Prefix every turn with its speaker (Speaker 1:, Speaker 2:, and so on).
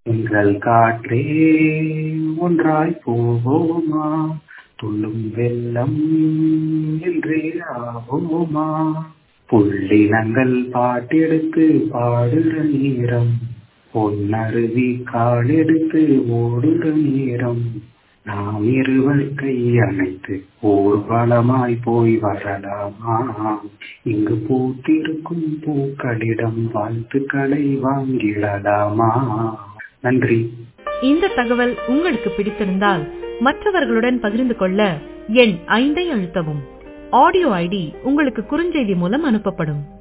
Speaker 1: எங்கள் காற்றே ஒன்றாய் போவோமா துள்ளும் வெள்ளம் என்றே ஆவோமா புள்ளினங்கள் பாட்டெடுத்து பாடுற நேரம் பொன்னருவி காலெடுத்து ஓடுற நேரம் நாம் இருவர் கையணைத்து ஊர்வலமாய் போய் வரலாமா இங்கு பூத்திருக்கும் பூக்களிடம் வாழ்த்துக்களை வாங்கிடலாமா நன்றி
Speaker 2: இந்த தகவல் உங்களுக்கு பிடித்திருந்தால் மற்றவர்களுடன் பகிர்ந்து கொள்ள எண் ஐந்தை அழுத்தவும் ஆடியோ ஐடி உங்களுக்கு குறுஞ்செய்தி மூலம் அனுப்பப்படும்